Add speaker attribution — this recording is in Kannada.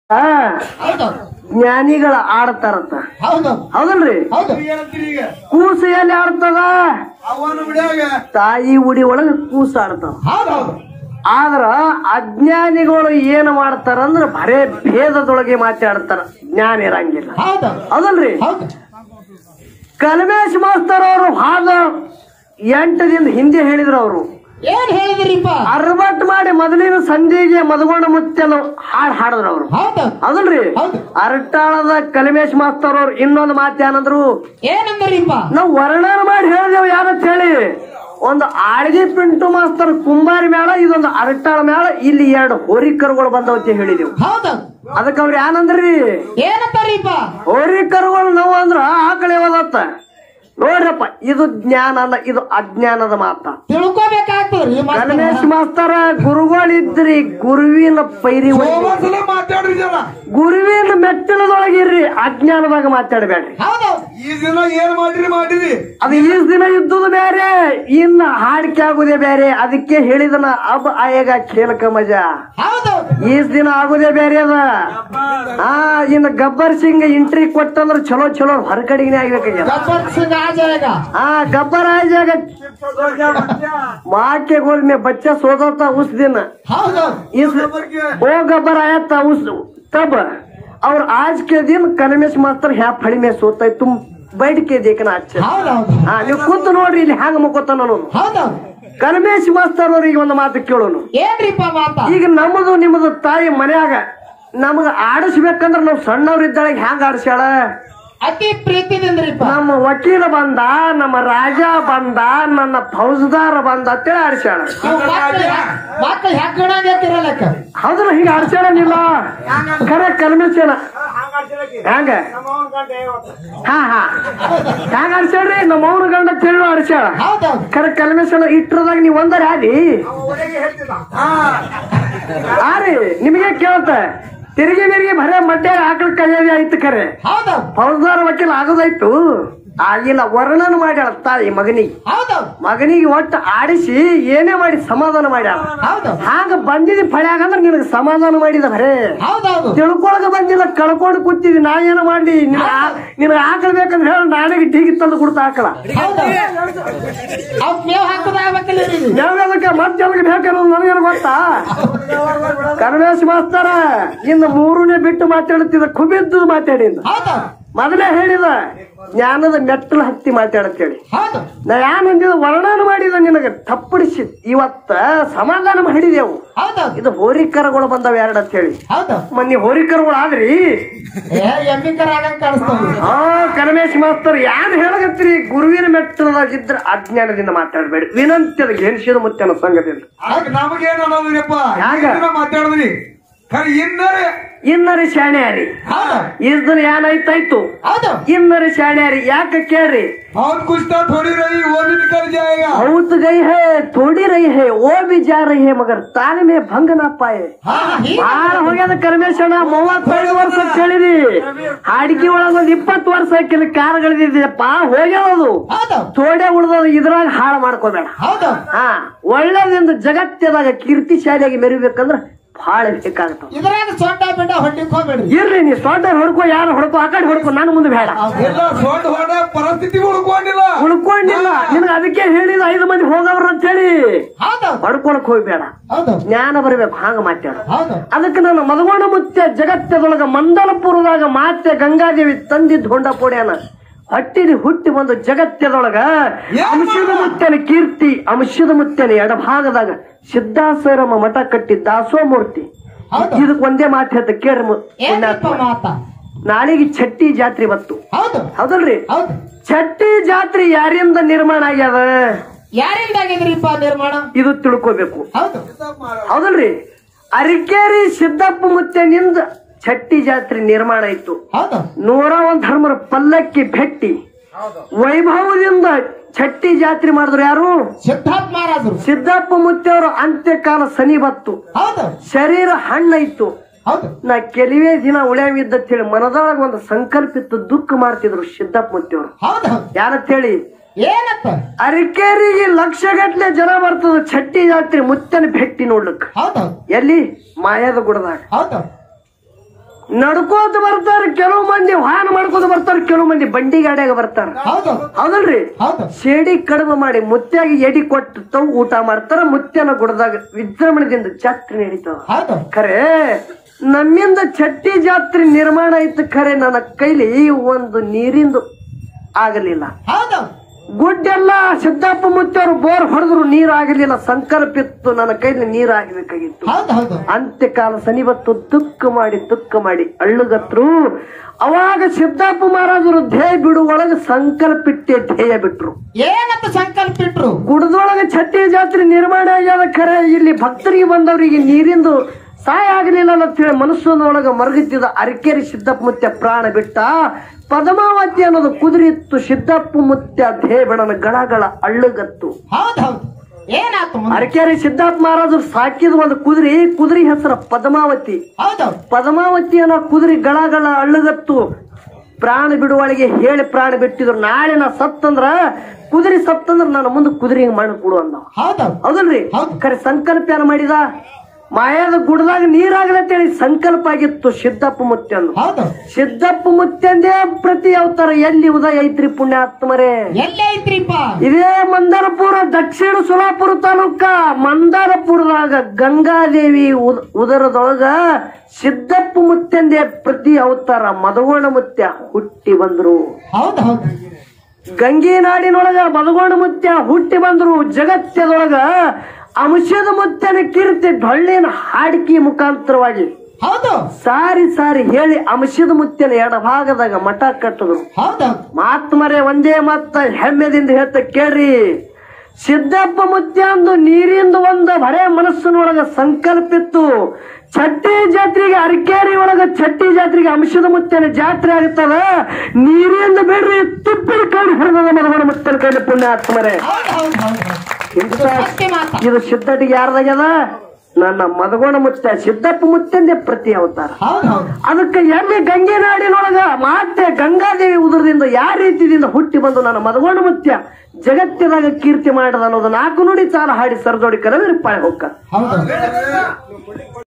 Speaker 1: ಆ,
Speaker 2: ಹೌದೌದು
Speaker 1: ಜ್ಞಾನಿಗಳ ಆಡ್ತಾರಂತ
Speaker 2: ಹೌದೌದು
Speaker 1: ಹೌದಲ್ರಿ
Speaker 2: ಹೌದು
Speaker 3: ಏನಂತೀರಿ ಈಗ
Speaker 1: ಕೂಸು ಎಲ್ಲಿ ಆಡ್ತದ
Speaker 3: ಅವನು ಬಿಡ್ಯಾಗ
Speaker 1: ತಾಯಿ ಉಡಿ ಒಳಗ ಕೂಸು ಆಡ್ತಾವ
Speaker 2: ಹೌದೌದು
Speaker 1: ಆದ್ರ ಅಜ್ಞಾನಿಗಳು ಏನ್ ಮಾಡ್ತಾರಂದ್ರ ಬರೇ ಭೇದದೊಳಗೆ ಮಾತಾಡ್ತಾರ ಜ್ಞಾನ ಇರಂಗಿಲ್ಲ
Speaker 2: ಹೌದೌದು
Speaker 1: ಹೌದಲ್ರಿ
Speaker 2: ಹೌದು
Speaker 1: ಕಲ್ಮೇಶ್ ಮಾಸ್ತರ್ ಅವರು ಹಾದ ಎಂಟು ದಿನ ಹಿಂದೆ ಹೇಳಿದ್ರು ಅವರು
Speaker 2: ಏನ್ ಹೇಳಿದ್ರಿಪ್ಪ
Speaker 1: ಅರ್ಬಟ್ ಮಾಡಿ ಮೊದಲಿನ ಸಂಧಿಗೆ ಮದಗೊಂಡ ಮುತ್ತೆಲ್ಲ ಹಾಡ್ ಹಾಡಿದ್ರು ಅವರು
Speaker 2: ಹೌದೌದು
Speaker 1: ಹೌದಲ್ರಿ
Speaker 2: ಹೌದು.
Speaker 1: ಅರಟಾಳದ ಕಲ್ಮೇಶ್ ಮಾಸ್ತರ್ ಅವ್ರು ಇನ್ನೊಂದು ಮಾತು ಏನಂದ್ರು
Speaker 2: ಏನಂದ್ರಿಪ್ಪ
Speaker 1: ನಾವು ವರ್ಣನ ಮಾಡಿ ಹೇಳಿದೆವು ಯಾರಂತ ಹೇಳಿ ಒಂದು ಆಳ್ಗಿ ಪಿಂಟು ಮಾಸ್ತರ್ ಕುಂಬಾರಿ ಮೇಳ ಇದೊಂದು ಅರಟಾಳ ಮೇಳ ಇಲ್ಲಿ ಎರಡು ಹೋರಿಕರುಗಳು ಬಂದವತ್ತೆ ಹೇಳಿದೆವು
Speaker 2: ಹೌದೌದು
Speaker 1: ಅದಕ್ಕೆ ಅವ್ರು ಏನಂದ್ರಿ
Speaker 2: ಏನಂತಾರಿಪ್ಪ
Speaker 1: ಹೋರಿಕರುಗಳು ನಾವು ಅಂದ್ರ ಆಕಳಿ ಹೋದತ್ತ ನೋಡ್ರಪ್ಪ ಇದು ಜ್ಞಾನ ಅಲ್ಲ ಇದು ಅಜ್ಞಾನದ ಮಾತ
Speaker 2: ತಿಳ್ಕೊಬೇಕಾಗ್ತದ್ರಿ ಮತ್ತೆ
Speaker 1: ಕಲ್ಮೇಶ್ ಮಾಸ್ತರ ಗುರುಗಳಿದ್ರಿ ಗುರುವಿನ ಪೈರಿ ಒಳಗೆ-
Speaker 3: ಸೋಮವಾರ ಮಾತಾಡ್ರಿ ಜನ
Speaker 1: ಗುರುವಿನ ಮೆಟ್ಟಿಲದೊಳಗಿರ್ರಿ ಅಜ್ಞಾನದಾಗ ಮಾತಾಡಬೇಡ್ರಿ
Speaker 2: ಹೌದೌದು
Speaker 3: ಈ ದಿನ ಏನ್ ಮಾಡಿರಿ ಮಾಡಿರಿ
Speaker 1: ಅದು ಈ ದಿನ ಇದ್ದುದು ಬೇರೆ ಇನ್ನ ಹಾಡಿಕೆ ಆಗುದೇ ಬೇರೆ ಅದಕ್ಕೆ ಹೇಳಿದನ ಅಬ್ ಆಯಗ ಖೇಲಕ ಮಜಾ
Speaker 2: ಹೌದೌದು
Speaker 1: ಈ ದಿನ ಆಗುದೇ ಬೇರೆ ಅದ ಹಾ ಇನ್ನು ಗಬ್ಬರ್ ಸಿಂಗ್ ಎಂಟ್ರಿ ಕೊಟ್ಟಂದ್ರ ಚಲೋ ಚಲೋ ಹೊರಕಡಿಗೆ ಆಗ್ಬೇಕಾಗ್ಯದ
Speaker 2: ಗಬ್ಬರ್ ಸಿಂಗ್ ಆ ಜಾಗ
Speaker 1: ಹಾ ಗಬ್ಬರ್ ಆಜಾಗ ಮಾಕೆ ಗೋಲ್ ಮೇ ಬಚ್ಚ ಸೋದತ್ತ ಉಸ್ ದಿನ
Speaker 2: ಹೌದೌದು
Speaker 1: इस वो गब्बर आया था उस तब और आज के दिन कलमेश मास्टर यहाँ फड़ी में सोता है तुम बैठ के देखना अच्छा
Speaker 2: ಹೌದೌದು
Speaker 1: ಹಾ ನೀವು ಕೂತು ನೋಡ್ರಿ ಇಲ್ಲಿ ಹ್ಯಾಂಗ ಮುಕ್ಕೋತಾನ ನಾನು
Speaker 2: ಹೌದೌದು
Speaker 1: ಕಲ್ಮೇಶ್ ಮಾಸ್ತರ್ ಅವ್ರಿಗೆ ಒಂದು ಮಾತು ಕೇಳೋನು
Speaker 2: ಏನ್ರಿಪ್ಪ ಮಾತ
Speaker 1: ಈಗ ನಮ್ಮದು ನಿಮ್ಮದು ತಾಯಿ ಮನ್ಯಾಗ ನಮಗ ಆಡಿಸ್ಬೇಕಂದ್ರ ನಾವು ಸಣ್ಣವ್ರಿದ್ದಾಗ ಹ್ಯಾಂಗ ಆಡಿಸ್ಯಾಳ
Speaker 2: ಅತಿ ಪ್ರೀತಿದಿಂದ್ರಿಪ್ಪ
Speaker 1: ನಮ್ಮ ವಕೀಲ ಬಂದ ನಮ್ಮ ರಾಜ ಬಂದ ನನ್ನ ಫೌಜ್ದಾರ ಬಂದ ಅಂತೇಳಿ ಆಡಿಸ್ಯಾಳ
Speaker 2: ಮಕ್ಕಳು ಹೆಕ್ಕಣಾಗಿರಲಕ್ಕ
Speaker 1: ಹೌದಲ್ಲ ಹಿಂಗ ಆಡಿಸ್ಯಾಳನಿಲ್ಲ ಖರೆ ಕಲ್ಮೇಶನ ಹ್ಯಾಂಗ ಹಾ ಹಾ ಹ್ಯಾಂಗ ಆಡಿಸ್ಯಾಳ್ರಿ ನಮ್ಮ ಅವನ ಗಂಡ ತಿಳಿ ಆಡಿಸ್ಯಾಳ
Speaker 2: ಹೌದೌದು
Speaker 1: ಖರೆ ಕಲ್ಮೇಶನ ಇಟ್ರದಾಗ ನೀವ್ ಒಂದರ ಆದಿ ಆ ರೀ ನಿಮಗೆ ಕೇಳ್ತ ತಿರುಗಿ ತಿರುಗಿ ಬರೇ ಮಡ್ಯ ಆಕಳ ಕೈಯಲ್ಲಿ ಆಯ್ತು ಖರೆ
Speaker 2: ಹೌದೌದು
Speaker 1: ಫೌಜ್ದಾರ ವಕೀಲ ಆಗೋದಾಯ್ತು ಆಗಿಲ್ಲ ವರ್ಣನ ಮಾಡ್ಯಾಳ ತಾಯಿ ಮಗನಿಗೆ
Speaker 2: ಹೌದೌದು
Speaker 1: ಮಗನಿಗೆ ಒಟ್ಟು ಆಡಿಸಿ ಏನೇ ಮಾಡಿ ಸಮಾಧಾನ ಮಾಡ್ಯಾಳ
Speaker 2: ಹೌದೌದು
Speaker 1: ಹಾಗ ಬಂದಿದಿ ಫಳ್ಯಾಗ ಅಂದ್ರೆ ನಿನಗೆ ಸಮಾಧಾನ ಮಾಡಿದ ಬರೇ
Speaker 2: ಹೌದೌದು
Speaker 1: ತಿಳ್ಕೊಳಗ ಬಂದಿಲ್ಲ ಕಳ್ಕೊಂಡು ಕೂತಿದ್ದಿ ನಾ ಏನ ಮಾಡ್ಲಿ ನಿನಗ ನಿನಗ ಹಾಕಲ್ಬೇಕಂದ್ರೆ ಹೇಳ ನಾನೇ ಟೀಗಿ ತಂದು ಕೊಡ್ತಾ ಹಾಕಲ
Speaker 2: ಹೌದೌದು ಅವ್ ಮೇವ್ ಹಾಕೋದಾಗಬೇಕಲ್ಲ ನೀವು
Speaker 1: ಯಾವ್ಯಾದಕ್ಕೆ ಮತ್ತೆ ಎಲ್ಗೆ ಬೇಕನ್ನೋದು ನನಗೇನು ಗೊತ್ತಾ ಕರ್ಮೇಶ್ ಮಾಸ್ತರ ಇನ್ನು ಮೂರನೇ ಬಿಟ್ಟು ಮಾತಾಡುತ್ತಿದ್ದ ಕುಬಿದ್ದು ಮಾತಾಡಿದ
Speaker 2: ಹೌದೌದು
Speaker 1: ಮೊದಲೇ ಹೇಳಿದ ಜ್ಞಾನದ ಮೆಟ್ಟಲು ಹತ್ತಿ ಮಾತಾಡತ್ತೇಳಿ
Speaker 2: ಹೌದು
Speaker 1: ನಾ ಯಾನ್ ಅಂದಿದ ವರ್ಣನ ಮಾಡಿದ ನಿನಗೆ ತಪ್ಪಡಿಸಿ ಇವತ್ತ ಸಮಾಧಾನ ಮಾಡಿದೆವು
Speaker 2: ಹೌದೌದು
Speaker 1: ಇದು ಹೋರಿಕರಗಳು ಬಂದವ ಎರಡು ಅಂತ ಹೇಳಿ
Speaker 2: ಹೌದು
Speaker 1: ಮೊನ್ನೆ ಹೋರಿಕರಗಳು ಆದ್ರಿ
Speaker 2: ಏ ಎಮ್ಮಿಕರ ಆಗಂಗ್ ಕಾಣಿಸ್ತದ
Speaker 1: ಆ ಕರಮೇಶ್ ಮಾಸ್ತರ್ ಯಾರು ಹೇಳಗತ್ರಿ ಗುರುವಿನ ಮೆಟ್ಟಲದಾಗಿದ್ರ ಅಜ್ಞಾನದಿಂದ ಮಾತಾಡಬೇಡಿ ವಿನಂತ್ಯದ ಗೆಲ್ಸಿದ ಮುತ್ತನ ಸಂಘದಿಂದ
Speaker 3: ನಮಗೇನ್ ಅನ್ನೋದ್ರಿಪ್ಪ
Speaker 1: ಹ್ಯಾಂಗ?
Speaker 3: ಮಾತಾಡಿದ್ರಿ ಖರೆ ಇನ್ನರೇ
Speaker 1: ಇನ್ನರಿ ಶಾಣ್ಯಾರಿ
Speaker 2: ಹೌದು
Speaker 1: ಇದ್ರ ಏನಾಯ್ತಾಯ್ತು
Speaker 2: ಹೌದು
Speaker 1: ಇನ್ನರಿ ಶಾಣ್ಯಾರಿ ಯಾಕೆ ಕೇಳ್ರಿ
Speaker 3: ಅವ್ನ್ ಕುಸ್ತಾ ಥೋಡಿ ರही वो भी निकल जाएगा
Speaker 1: बहुत गई है थोड़ी रही है वो भी जा रही है मगर ताल में भंग ना पाए
Speaker 2: ಹಾ ಹೀಗೆ
Speaker 1: ಬಾಳ ಹೋಗ್ಯದ ಕರ್ಮೇಶಣ್ಣ ಮೂವತ್ತೈದು ವರ್ಷ ಅಂತ ಹೇಳಿದಿ ಹಾಡಿಗೆ ಒಳಗ ಒಂದ್ ಇಪ್ಪತ್ತು ವರ್ಷ ಹಾಕಿಲ್ಲ ಕಾರ್ಗಳಿದ್ದಪ್ಪ ಹೋಗ್ಯಾವದು
Speaker 2: ಹೌದು
Speaker 1: ತೋಡೆ ಉಳ್ದದ ಇದ್ರಾಗ ಹಾಳು ಮಾಡ್ಕೋಬೇಡ
Speaker 2: ಹೌದು
Speaker 1: ಹಾ ಒಳ್ಳೇದಿಂದ ಜಗತ್ತದಾಗ ಕೀರ್ತಿಶಾಲಿಯಾಗಿ ಮೆರಿಬೇಕಂದ್ರ ಬಹಳ ಬೇಕಾಗ್ತಾವ
Speaker 2: ಇದ್ರಾಗ ಸೊಂಟ ಬಿಟ್ಟ ಹೊಟ್ಟಿಗೆ ಹೋಗ್ಬೇಡ್ರಿ
Speaker 1: ಇರ್ಲಿ ನೀ ಸೊಡ್ಡ ಹೊಡ್ಕೋ ಯಾರು ಹೊಡ್ಕೋ ಆ ಕಡೆ ಹೊಡ್ಕೋ ನಾನು ಮುಂದೆ ಬೇಡ
Speaker 3: ಎಲ್ಲ ಸೊಂಡ ಹೊಡ ಪರಿಸ್ಥಿತಿ ಉಳ್ಕೊಂಡಿಲ್ಲ
Speaker 1: ಉಳ್ಕೊಂಡಿಲ್ಲ ನಿನಗ ಅದಕ್ಕೆ ಹೇಳಿದ ಐದು ಮಂದಿ ಹೋಗವ್ರ ಅಂತ ಹೇಳಿ
Speaker 2: ಹೌದು
Speaker 1: ಹೊಡ್ಕೊಳಕ್ ಹೋಗ್ಬೇಡ
Speaker 2: ಹೌದು
Speaker 1: ಜ್ಞಾನ ಬರಬೇಕು ಹಾಂಗ ಮಾತಾಡ
Speaker 2: ಹೌದು
Speaker 1: ಅದಕ್ಕೆ ನಾನು ಮದಗೋಣ ಮುತ್ಯ ಜಗತ್ತದೊಳಗ ಮಂದಲಪುರದಾಗ ಮಾತೆ ಗಂಗಾದೇವಿ ತಂದಿದ್ದ ಹೊಂಡ ಪೋಡ್ಯಾನ ಹೊಟ್ಟಿಲಿ ಹುಟ್ಟಿ ಬಂದು ಜಗತ್ತದೊಳಗ ಅಂಶದ ಮುತ್ತನ ಕೀರ್ತಿ ಅಂಶದ ಮುತ್ತನ ಎಡಭಾಗದಾಗ ಸಿದ್ಧಾಸರಮ ಮಠ ಕಟ್ಟಿ ದಾಸೋಮೂರ್ತಿ
Speaker 2: ಹೌದು.
Speaker 1: ಇದಕ್ ಒಂದೇ ಮಾತು ಹೇಳ್ತ ಕೇಳ್ರಿ ಮು-
Speaker 2: ಏನಪ್ಪ
Speaker 1: ಪುಣ್ಯಾತ್ಮ.
Speaker 2: ಮಾತ
Speaker 1: ನಾಳೆಗೆ ಛಟ್ಟಿ ಜಾತ್ರೆ ಬತ್ತು
Speaker 2: ಹೌದು
Speaker 1: ಹೌದಲ್ರಿ
Speaker 2: ಹೌದು
Speaker 1: ಛಟ್ಟಿ ಜಾತ್ರೆ ಯಾರಿಂದ ನಿರ್ಮಾಣ ಆಗ್ಯದ
Speaker 2: ಯಾರಿಂದ ಆಗಿದ್ರಿಪ್ಪ ನಿರ್ಮಾಣ
Speaker 1: ಇದು ತಿಳ್ಕೋಬೇಕು
Speaker 2: ಹೌದು
Speaker 1: ಹೌದಲ್ರಿ ಅರಿಕೇರಿ ಸಿದ್ದಪ್ಪ ಮುತ್ಯನಿಂದ ಛಟ್ಟಿ ಜಾತ್ರೆ ನಿರ್ಮಾಣ ಆಯ್ತು
Speaker 2: ಹೌದು
Speaker 1: ನೂರ ಒಂದ್ ಧರ್ಮರ ಪಲ್ಲಕ್ಕಿ ಭೆಟ್ಟಿ ವೈಭವದಿಂದ ಛಟ್ಟಿ ಜಾತ್ರೆ ಮಾಡಿದ್ರು ಯಾರು
Speaker 2: ಸಿದ್ಧಾರ್ಥ ಮಹಾರಾಜರು
Speaker 1: ಸಿದ್ದಪ್ಪ ಮುತ್ತೆಯವರು ಅಂತ್ಯಕಾಲ ಸನಿ ಬತ್ತು
Speaker 2: ಹೌದು
Speaker 1: ಶರೀರ ಹಣ್ಣೈತು
Speaker 2: ಹೌದು
Speaker 1: ನಾ ಕೆಲವೇ ದಿನ ಉಳ್ಯಾವಿದ್ದ ಹೇಳಿ ಮನದೊಳಗ ಒಂದು ಸಂಕಲ್ಪ ಇತ್ತು ದುಃಖ ಮಾಡ್ತಿದ್ರು ಸಿದ್ದಪ್ಪ ಮುತ್ತೆಯವರು
Speaker 2: ಹೌದು ಹೌದು
Speaker 1: ಯಾರತ್ ಹೇಳಿ
Speaker 2: ಏನಪ್ಪ
Speaker 1: ಅರಿಕೇರಿಗೆ ಲಕ್ಷಗಟ್ಲೆ ಜನ ಬರ್ತದ ಛಟ್ಟಿ ಜಾತ್ರೆ ಮುತ್ತನ ಭೆಟ್ಟಿ ನೋಡ್ಲಿಕ್
Speaker 2: ಹೌದು
Speaker 1: ಎಲ್ಲಿ ಮಾಯದ ಗುಡದಾಗ
Speaker 2: ಹೌದು
Speaker 1: ನಡ್ಕೋತ ಬರ್ತಾರ ಕೆಲವು ಮಂದಿ ವಾಹನ ಮಾಡ್ಕೋತ ಬರ್ತಾರ ಕೆಲವು ಮಂದಿ ಬಂಡಿ ಗಾಡಿಯಾಗ ಬರ್ತಾರ
Speaker 2: ಹೌದು
Speaker 1: ಹೌದಲ್ರಿ
Speaker 2: ಹೌದು
Speaker 1: ಶೇಡಿ ಕಡಿಮೆ ಮಾಡಿ ಮುತ್ಯಾಗಿ ಎಡಿ ಕೊಟ್ಟು ತಾವು ಊಟ ಮಾಡ್ತಾರ ಮುತ್ಯನ ಗುಡದಾಗ ವಿಜೃಂಭಣೆದಿಂದ ಜಾತ್ರೆ ನಡೀತಾವ
Speaker 2: ಹೌದು
Speaker 1: ಖರೆ ನಮ್ಮಿಂದ ಚಟ್ಟಿ ಜಾತ್ರೆ ನಿರ್ಮಾಣ ಆಯ್ತು ಖರೆ ನನ್ನ ಕೈಲಿ ಒಂದು ನೀರಿಂದು ಆಗಲಿಲ್ಲ
Speaker 2: ಹೌದು
Speaker 1: ಗುಡ್ಡೆಲ್ಲ ಸಿದ್ದಪ್ಪ ಮುತ್ತವರು ಬೋರ್ ಹೊಡೆದ್ರು ನೀರ್ ಆಗಲಿಲ್ಲ ಸಂಕಲ್ಪ ಇತ್ತು ನನ್ನ ಕೈಲಿ ನೀರ್ ಆಗಬೇಕಾಗಿತ್ತು
Speaker 2: ಹೌದು ಹೌದು
Speaker 1: ಅಂತ್ಯಕಾಲ ಸನಿಬತ್ತು ದುಃಖ ಮಾಡಿ ದುಃಖ ಮಾಡಿ ಅಳ್ಳುಗತ್ರು ಅವಾಗ ಸಿದ್ದಪ್ಪ ಮಹಾರಾಜರು ಧ್ಯೇಯ ಬಿಡು ಒಳಗೆ ಸಂಕಲ್ಪ ಇಟ್ಟೆ ಧ್ಯೇಯ ಬಿಟ್ರು
Speaker 2: ಏನಂತ ಸಂಕಲ್ಪ ಇಟ್ರು
Speaker 1: ಗುಡದೊಳಗೆ ಛಟ್ಟಿ ಜಾತ್ರೆ ನಿರ್ಮಾಣ ಆಗ್ಯದ ಖರೆ ಇಲ್ಲಿ ಭಕ್ತರಿಗೆ ಬಂದವರಿಗೆ ನೀರಿಂದು ಸಹಾಯ ಆಗಲಿಲ್ಲ ಅಂತ ಹೇಳಿ ಮನಸ್ಸಿನೊಳಗ ಮರಗುತ್ತಿದ್ದ ಅರಕೇರಿ ಸಿದ್ದಪ್ಪ ಮುತ್ಯ ಪ್ರಾಣ ಬಿಟ್ಟ ಪದ್ಮಾವತಿ ಅನ್ನೋದು ಕುದುರೆ ಇತ್ತು ಸಿದ್ದಪ್ಪ ಮುತ್ಯ ದೇವಣನ ಗಳಗಳ ಅಳ್ಳುಗತ್ತು
Speaker 2: ಹೌದು ಹೌದು ಏನಾತು ಮುಂದೆ
Speaker 1: ಅರಕೇರಿ ಸಿದ್ದಪ್ಪ ಮಹಾರಾಜರು ಸಾಕಿದ ಒಂದು ಕುದುರೆ ಕುದುರೆ ಹೆಸರು ಪದ್ಮಾವತಿ
Speaker 2: ಹೌದು
Speaker 1: ಪದ್ಮಾವತಿ ಅನ್ನೋ ಕುದುರೆ ಗಳಗಳ ಅಳ್ಳುಗತ್ತು ಪ್ರಾಣ ಬಿಡುವಳಿಗೆ ಹೇಳಿ ಪ್ರಾಣ ಬಿಟ್ಟಿದ್ರು ನಾಳೆ ನಾ ಸತ್ತಂದ್ರ ಕುದುರೆ ಸತ್ತಂದ್ರ ನನ್ನ ಮುಂದೆ ಕುದುರೆ ಮಣ್ಣು ಕೊಡು ಅಂದ
Speaker 2: ಹೌದು
Speaker 1: ಹೌದಲ್ರಿ
Speaker 2: ಹೌದು.
Speaker 1: ಖರೆ ಸಂಕಲ್ಪ ಏನ್ ಮಾಡಿದ ಮಾಯಾದ ಗುಡ್ದಾಗ ನೀರಾಗಲತ್ತೇಳಿ ಸಂಕಲ್ಪ ಆಗಿತ್ತು ಸಿದ್ದಪ್ಪ ಮುತ್ಯಂದು
Speaker 2: ಹೌದು
Speaker 1: ಸಿದ್ದಪ್ಪ ಮುತ್ಯಂದೇ ಪ್ರತಿ ಅವತಾರ ಎಲ್ಲಿ ಉದಯ ಐತ್ರಿ ಪುಣ್ಯಾತ್ಮರೇ
Speaker 2: ಎಲ್ಲೇ ಐತ್ರಿಪ್ಪ
Speaker 1: ಇದೇ ಮಂದಾರಪುರ ದಕ್ಷಿಣ ಸೋಲಾಪುರ ತಾಲೂಕ ಮಂದಾರಪುರದಾಗ ಗಂಗಾದೇವಿ ಉದ- ಉದರದೊಳಗ ಸಿದ್ದಪ್ಪ ಮುತ್ಯಂದೇ ಪ್ರತಿ ಅವತಾರ ಮದಗೋಣ ಮುತ್ಯ ಹುಟ್ಟಿ ಬಂದ್ರು
Speaker 2: ಹೌದು ಹೌದು
Speaker 1: ಗಂಗಿ ನಾಡಿನೊಳಗ ಮದಗೋಣ ಮುತ್ಯ ಹುಟ್ಟಿ ಬಂದ್ರು ಜಗತ್ತದೊಳಗ ಅಂಶದ ಮುತ್ಯನ ಕೀರ್ತಿ ಡೊಳ್ಳಿನ ಹಾಡಿಕೆ ಮುಖಾಂತರವಾಗಿ
Speaker 2: ಹೌದು
Speaker 1: ಸಾರಿ ಸಾರಿ ಹೇಳಿ ಅಂಶದ ಮುತ್ಯನ ಎಡಭಾಗದಾಗ ಮಠ ಕಟ್ಟಿದ್ರು
Speaker 2: ಹೌದು
Speaker 1: ಮಾತ್ಮರೆ ಒಂದೇ ಮತ್ತ ಹೆಮ್ಮೆದಿಂದ ಹೇಳ್ತ ಕೇಳ್ರಿ ಸಿದ್ದಪ್ಪ ಮುತ್ಯ ಅಂದು ನೀರಿಂದ ಒಂದು ಬರೇ ಮನಸ್ಸಿನೊಳಗ ಸಂಕಲ್ಪ ಇತ್ತು ಚಟ್ಟಿ ಜಾತ್ರೆಗೆ ಅರಕೇರಿ ಒಳಗ ಚಟ್ಟಿ ಜಾತ್ರೆಗೆ ಅಂಶದ ಮುತ್ತನ ಜಾತ್ರೆ ಆಗುತ್ತದ ನೀರಿಂದ ಬೇಡ್ರಿ ತಿಪ್ಪಿನ ಕೈ ಹರಿದ ಮದಗಡ ಮುತ್ತನ ಕೈಲಿ ಪುಣ್ಯಾತ್ಮರೆ
Speaker 2: ಹೌದು ಹೌದು ಹೌದು ಹೌದು
Speaker 1: ಇಂಥ
Speaker 2: ಸತ್ಯ ಮಾತ
Speaker 1: ಇದು ಸಿದ್ಧಟಿಗೆ ಯಾರ್ದಾಗ್ಯದ ನನ್ನ ಮದಗೋಣ ಮುತ್ತ ಸಿದ್ದಪ್ಪ ಮುತ್ತಂದೆ ಪ್ರತಿ ಅವತಾರ
Speaker 2: ಹೌದು ಹೌದು
Speaker 1: ಅದಕ್ಕೆ ಎಲ್ಲಿ ಗಂಗೆ ನಾಡಿನೊಳಗ ಮತ್ತೆ ಗಂಗಾದೇವಿ ಉದರದಿಂದ ಯಾವ ರೀತಿಯಿಂದ ಹುಟ್ಟಿ ಬಂದು ನನ್ನ ಮದಗೊಂಡ ಮುತ್ಯ ಜಗತ್ತಿನಾಗ ಕೀರ್ತಿ ಮಾಡದ ಅನ್ನೋದು ನಾಲ್ಕು ನುಡಿ ಸಾಲ ಹಾಡಿ ಸರದೋಡಿ ಕರದ್ರೆ ಪಾಳೆ ಹೋಗ್ಕ
Speaker 2: ಹೌದು